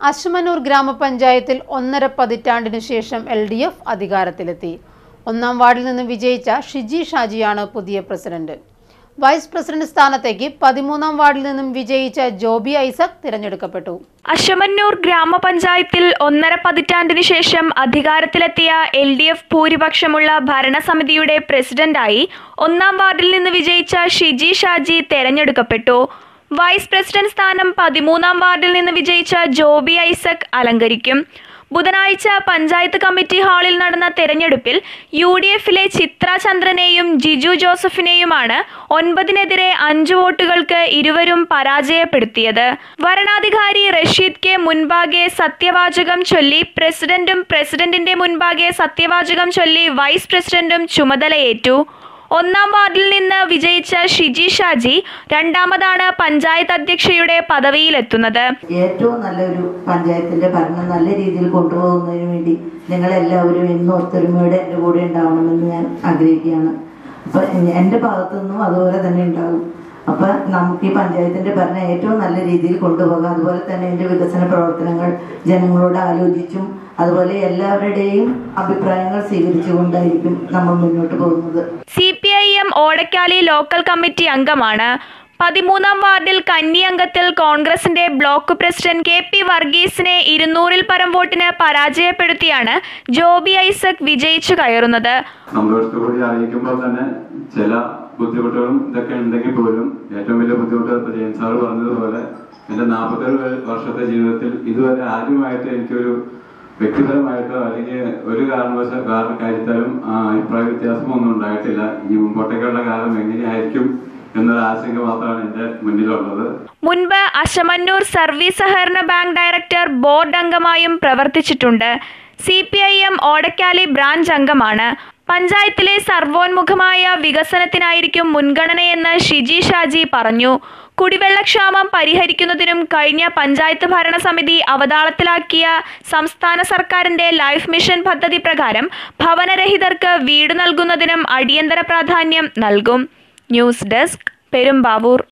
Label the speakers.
Speaker 1: അശ്മനൂർ ഗ്രാമപഞ്ചായത്തിൽ ഒന്നര പതിറ്റാണ്ടിനു ശേഷം എൽ ഡി എഫ് അധികാരത്തിലെത്തി ഒന്നാം വാർഡിൽ നിന്ന് വിജയിച്ച ഷിജി ഷാജിയാണ് പുതിയ പ്രസിഡന്റ് വൈസ് പ്രസിഡന്റ് സ്ഥാനത്തേക്ക് പതിമൂന്നാം വാർഡിൽ നിന്നും വിജയിച്ച ജോബി ഐസക് തിരഞ്ഞെടുക്കപ്പെട്ടു
Speaker 2: അശമന്നൂർ ഗ്രാമപഞ്ചായത്തിൽ ഒന്നര പതിറ്റാണ്ടിനു ശേഷം അധികാരത്തിലെത്തിയ എൽ ഡി എഫ് ഭൂരിപക്ഷമുള്ള ഭരണസമിതിയുടെ പ്രസിഡന്റായി ഒന്നാം വാർഡിൽ നിന്ന് വിജയിച്ച ഷിജി ഷാജി തെരഞ്ഞെടുക്കപ്പെട്ടു വൈസ് പ്രസിഡന്റ് സ്ഥാനം പതിമൂന്നാം വാർഡിൽ നിന്ന് വിജയിച്ച ജോബി ഐസക് അലങ്കരിക്കും ബുധനാഴ്ച പഞ്ചായത്ത് കമ്മിറ്റി ഹാളിൽ നടന്ന തെരഞ്ഞെടുപ്പിൽ യു ഡി എഫിലെ ചിത്ര ചന്ദ്രനെയും ജിജു ജോസഫിനെയുമാണ് ഒൻപതിനെതിരെ അഞ്ച് വോട്ടുകൾക്ക് ഇരുവരും പരാജയപ്പെടുത്തിയത് വരണാധികാരി റഷീദ് കെ മുൻപാകെ സത്യവാചകം ചൊല്ലി പ്രസിഡന്റും പ്രസിഡന്റിന്റെ മുൻപാകെ സത്യവാചകം ചൊല്ലി വൈസ് പ്രസിഡന്റും ചുമതലയേറ്റു ഒന്നാം വാർഡിൽ നിന്ന് വിജയിച്ച ഷിജി ഷാജി രണ്ടാമതാണ് പഞ്ചായത്ത് അധ്യക്ഷയുടെ പദവിയിലെത്തുന്നത്
Speaker 3: ഏറ്റവും നല്ലൊരു പഞ്ചായത്തിന്റെ ഭരണം നല്ല രീതിയിൽ കൊണ്ടുപോകുന്നതിന് വേണ്ടി നിങ്ങളെല്ലാവരും എന്നും ഒത്തൊരുമയോടെ എൻ്റെ കൂടെ ഉണ്ടാവണമെന്ന് ഞാൻ ആഗ്രഹിക്കുകയാണ് അപ്പൊ എൻ്റെ ഭാഗത്തു നിന്നും അതുപോലെ തന്നെ ഉണ്ടാകും അപ്പൊ നമുക്ക് ഈ പഞ്ചായത്തിന്റെ ഭരണം ഏറ്റവും നല്ല രീതിയിൽ കൊണ്ടുപോകാം അതുപോലെ തന്നെ എൻ്റെ വികസന പ്രവർത്തനങ്ങൾ ജനങ്ങളോട് ആലോചിച്ചും അതുപോലെ എല്ലാവരുടെയും അഭിപ്രായങ്ങൾ സ്വീകരിച്ചുകൊണ്ടായിരിക്കും നമ്മൾ മുന്നോട്ട് പോകുന്നത്
Speaker 2: C P I M Odakkali local committee അംഗമാണ് പതിമൂന്നാം വാർഡിൽ കന്നിയംഗത്തിൽ കോൺഗ്രസിന്റെ ബ്ലോക്ക് പ്രസിഡന്റ് കെ പി വർഗീസിനെ ഇരുന്നൂറിൽ പരം വോട്ടിന് പരാജയപ്പെടുത്തിയാണ് ജോബി ഐസക് വിജയിച്ചു കയറുന്നത്
Speaker 4: സന്തോഷത്തോടുകൂടി അറിയിക്കുമ്പോൾ തന്നെ ചില ബുദ്ധിമുട്ടുകളും ഇതൊക്കെ ഉണ്ടെങ്കിൽ പോലും ഏറ്റവും വലിയ ബുദ്ധിമുട്ട് ഇപ്പൊ ജെയിംസ് സാറ് പറഞ്ഞതുപോലെ എന്റെ നാൽപ്പത്തേഴ് വർഷത്തെ ജീവിതത്തിൽ ഇതുവരെ ആദ്യമായിട്ട് എനിക്കൊരു വ്യക്തിപരമായിട്ടോ അല്ലെങ്കിൽ ഒരു കാരണവശ കാരണം കാര്യത്താലും ആ, അഭിപ്രായ വ്യത്യാസമൊന്നും ഉണ്ടായിട്ടില്ല ഇനി മുമ്പോട്ടേക്കുള്ള കാലം എങ്ങനെയായിരിക്കും എന്നൊരു ആശങ്ക മാത്രമാണ് എന്റെ മുന്നിലുള്ളത്
Speaker 2: മുൻപ് അശമന്നൂർ സർവീസ് സഹകരണ ബാങ്ക് ഡയറക്ടർ ബോർഡ് അംഗമായും പ്രവർത്തിച്ചിട്ടുണ്ട് C P I M Odakkali branch അംഗമാണ് പഞ്ചായത്തിലെ സർവോന്മുഖമായ വികസനത്തിനായിരിക്കും മുൻഗണനയെന്ന് ഷിജി ഷാജി പറഞ്ഞു കുടിവെള്ളക്ഷാമം പരിഹരിക്കുന്നതിനും കഴിഞ്ഞ പഞ്ചായത്ത് ഭരണസമിതി അവതാളത്തിലാക്കിയ സംസ്ഥാന സർക്കാരിന്റെ ലൈഫ് മിഷൻ പദ്ധതി പ്രകാരം ഭവനരഹിതർക്ക് വീട് നൽകുന്നതിനും അടിയന്തര പ്രാധാന്യം നൽകും ന്യൂസ് ഡെസ്ക് പെരുമ്പാവൂർ